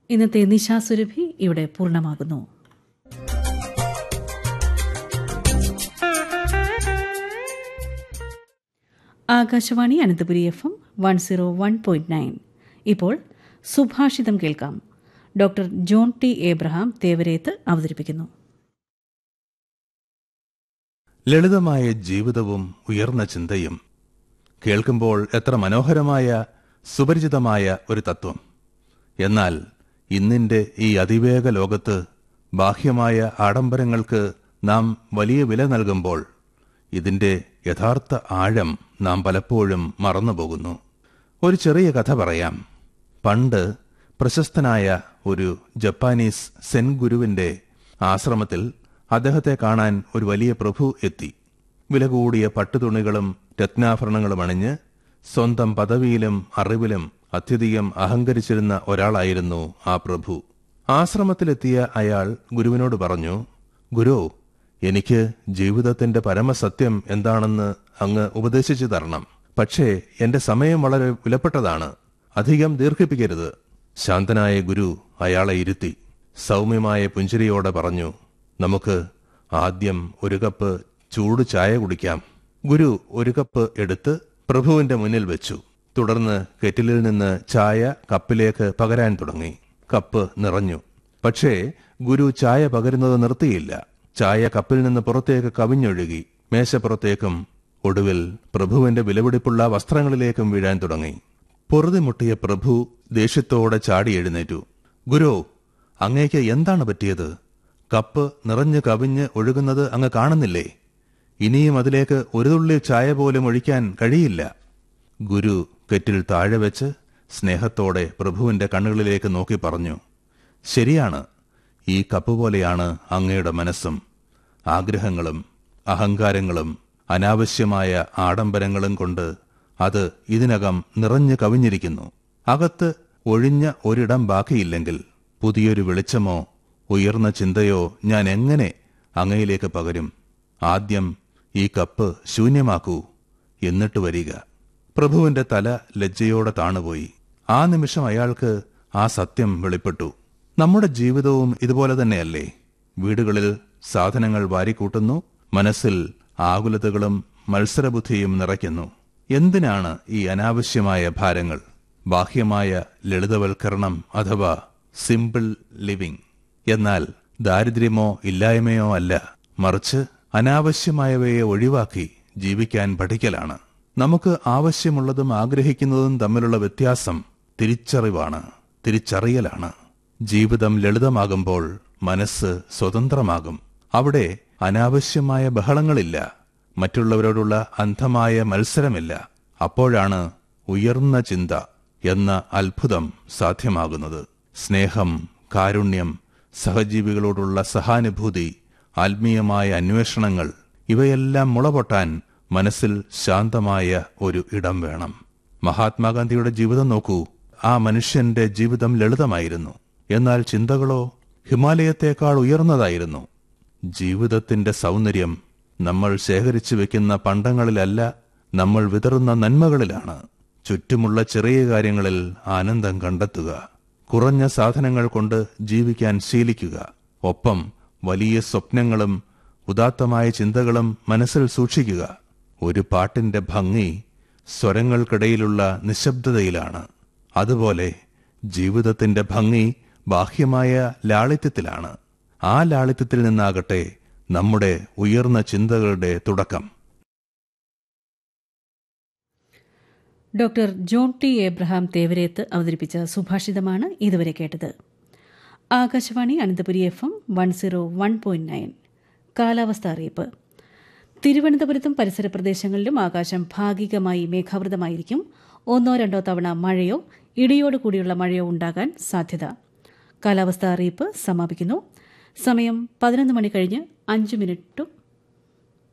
ഇന്നത്തെ നിശാസുരഭി ഇവിടെ പൂർണ്ണമാകുന്നു Akashvani Ananthapuri F M one zero one point nine ഇപ്പോൾ സുഭാഷിതം കേൾക്കാം ഡോക്ടർ ജോൺ ടി ഏബ്രഹാം തേവരേത്ത് അവതരിപ്പിക്കുന്നു ലളിതമായ ജീവിതവും ഉയർന്ന ചിന്തയും കേൾക്കുമ്പോൾ എത്ര മനോഹരമായ സുപരിചിതമായ ഒരു തത്വം എന്നാൽ ഇന്നിന്റെ ഈ അതിവേഗ ലോകത്ത് ബാഹ്യമായ ആഡംബരങ്ങൾക്ക് നാം വലിയ വില നൽകുമ്പോൾ ഇതിന്റെ യഥാർത്ഥ ആഴം നാം പലപ്പോഴും മറന്നുപോകുന്നു ഒരു ചെറിയ കഥ പറയാം പണ്ട് പ്രശസ്തനായ ഒരു ജപ്പാനീസ് സെൻ ഗുരുവിന്റെ ആശ്രമത്തിൽ അദ്ദേഹത്തെ കാണാൻ ഒരു വലിയ പ്രഭു എത്തി വില കൂടിയ പട്ടുതുണികളും രത്നാഭരണങ്ങളും അണിഞ്ഞ് സ്വന്തം പദവിയിലും അറിവിലും അത്യധികം അഹങ്കരിച്ചിരുന്ന ഒരാളായിരുന്നു ആ പ്രഭു ആശ്രമത്തിലെത്തിയ അയാൾ ഗുരുവിനോട് പറഞ്ഞു ഗുരു എനിക്ക് ജീവിതത്തിന്റെ പരമസത്യം എന്താണെന്ന് അങ്ങ് ഉപദേശിച്ചു തരണം പക്ഷേ എന്റെ സമയം വളരെ വിലപ്പെട്ടതാണ് അധികം ദീർഘിപ്പിക്കരുത് ശാന്തനായ ഗുരു അയാളെ ഇരുത്തി സൗമ്യമായ പുഞ്ചിരിയോടെ പറഞ്ഞു നമുക്ക് ആദ്യം ഒരു കപ്പ് ചൂട് ചായ കുടിക്കാം ഗുരു ഒരു കപ്പ് എടുത്ത് പ്രഭുവിന്റെ മുന്നിൽ വെച്ചു തുടർന്ന് കെറ്റിലിൽ നിന്ന് ചായ കപ്പിലേക്ക് പകരാൻ തുടങ്ങി കപ്പ് നിറഞ്ഞു പക്ഷേ ഗുരു ചായ പകരുന്നത് നിർത്തിയില്ല ചായ കപ്പിൽ നിന്ന് പുറത്തേക്ക് കവിഞ്ഞൊഴുകി മേശപ്പുറത്തേക്കും ഒടുവിൽ പ്രഭുവിന്റെ വിലപിടിപ്പുള്ള വസ്ത്രങ്ങളിലേക്കും വീഴാൻ തുടങ്ങി പൊറുതിമുട്ടിയ പ്രഭു ദേഷ്യത്തോടെ ചാടി എഴുന്നേറ്റു ഗുരു അങ്ങേക്ക് എന്താണ് പറ്റിയത് കപ്പ് നിറഞ്ഞു കവിഞ്ഞ് ഒഴുകുന്നത് അങ്ങ് കാണുന്നില്ലേ ഇനിയും അതിലേക്ക് ഒരു തുള്ളി ചായ പോലും ഒഴിക്കാൻ കഴിയില്ല ഗുരു കെറ്റിൽ താഴെ വെച്ച് സ്നേഹത്തോടെ പ്രഭുവിന്റെ കണ്ണുകളിലേക്ക് നോക്കി പറഞ്ഞു ശരിയാണ് ഈ കപ്പ് പോലെയാണ് അങ്ങയുടെ മനസ്സും ആഗ്രഹങ്ങളും അഹങ്കാരങ്ങളും അനാവശ്യമായ ആഡംബരങ്ങളും കൊണ്ട് അത് ഇതിനകം നിറഞ്ഞു കവിഞ്ഞിരിക്കുന്നു അകത്ത് ഒഴിഞ്ഞ ഒരിടം ബാക്കിയില്ലെങ്കിൽ പുതിയൊരു വെളിച്ചമോ ഉയർന്ന ചിന്തയോ ഞാൻ എങ്ങനെ അങ്ങയിലേക്ക് പകരും ആദ്യം ഈ കപ്പ് ശൂന്യമാക്കൂ എന്നിട്ട് വരിക പ്രഭുവിന്റെ തല ലജ്ജയോടെ താണുപോയി ആ നിമിഷം അയാൾക്ക് ആ സത്യം വെളിപ്പെട്ടു നമ്മുടെ ജീവിതവും ഇതുപോലെ തന്നെയല്ലേ വീടുകളിൽ സാധനങ്ങൾ വാരിക്കൂട്ടുന്നു മനസ്സിൽ ആകുലതകളും മത്സരബുദ്ധിയും നിറയ്ക്കുന്നു എന്തിനാണ് ഈ അനാവശ്യമായ ഭാരങ്ങൾ ബാഹ്യമായ ലളിതവൽക്കരണം അഥവാ സിമ്പിൾ ലിവിംഗ് എന്നാൽ ദാരിദ്ര്യമോ ഇല്ലായ്മയോ അല്ല മറിച്ച് അനാവശ്യമായവയെ ഒഴിവാക്കി ജീവിക്കാൻ പഠിക്കലാണ് നമുക്ക് ആവശ്യമുള്ളതും ആഗ്രഹിക്കുന്നതും തമ്മിലുള്ള വ്യത്യാസം തിരിച്ചറിവാണ് തിരിച്ചറിയലാണ് ജീവിതം ലളിതമാകുമ്പോൾ മനസ്സ് സ്വതന്ത്രമാകും അവിടെ അനാവശ്യമായ ബഹളങ്ങളില്ല മറ്റുള്ളവരോടുള്ള അന്ധമായ മത്സരമില്ല അപ്പോഴാണ് ഉയർന്ന ചിന്ത എന്ന അത്ഭുതം സാധ്യമാകുന്നത് സ്നേഹം കാരുണ്യം സഹജീവികളോടുള്ള സഹാനുഭൂതി ആത്മീയമായ അന്വേഷണങ്ങൾ ഇവയെല്ലാം മുളപൊട്ടാൻ മനസ്സിൽ ശാന്തമായ ഒരു ഇടം വേണം മഹാത്മാഗാന്ധിയുടെ ജീവിതം നോക്കൂ ആ മനുഷ്യന്റെ ജീവിതം ലളിതമായിരുന്നു എന്നാൽ ചിന്തകളോ ഹിമാലയത്തേക്കാൾ ഉയർന്നതായിരുന്നു ജീവിതത്തിന്റെ സൗന്ദര്യം നമ്മൾ ശേഖരിച്ചു വെക്കുന്ന പണ്ടങ്ങളിലല്ല നമ്മൾ വിതറുന്ന നന്മകളിലാണ് ചുറ്റുമുള്ള ചെറിയ കാര്യങ്ങളിൽ ആനന്ദം കണ്ടെത്തുക കുറഞ്ഞ സാധനങ്ങൾ കൊണ്ട് ജീവിക്കാൻ ശീലിക്കുക ഒപ്പം വലിയ സ്വപ്നങ്ങളും ഉദാത്തമായ ചിന്തകളും മനസ്സിൽ സൂക്ഷിക്കുക ഒരു പാട്ടിന്റെ ഭംഗി സ്വരങ്ങൾക്കിടയിലുള്ള നിശബ്ദതയിലാണ് അതുപോലെ ജീവിതത്തിന്റെ ഭംഗി ബാഹ്യമായ ലാളിത്യത്തിലാണ് ആ ലാളിത്യത്തിൽ നിന്നാകട്ടെ നമ്മുടെ ഉയർന്ന ചിന്തകളുടെ തുടക്കം ഡോക്ടർ ജോൺ ടി ഏബ്രഹാം തേവരേത്ത് അവതരിപ്പിച്ച സുഭാഷിതമാണ് ഇതുവരെ കേട്ടത് Akashvani Ananthapuri F M one zero one point nine കാലാവസ്ഥ അറിയിപ്പ് തിരുവനന്തപുരത്തും പരിസര പ്രദേശങ്ങളിലും ആകാശം ഭാഗികമായി മേഘാവൃതമായിരിക്കും ഒന്നോ രണ്ടോ തവണ മഴയോ ഇടിയോട് കൂടിയുള്ള മഴയോ ഉണ്ടാകാൻ സാധ്യത കാലാവസ്ഥ അറിയിപ്പ് സമാപിക്കുന്നു സമയം പതിനൊന്ന് മണി കഴിഞ്ഞ് അഞ്ച് മിനിറ്റും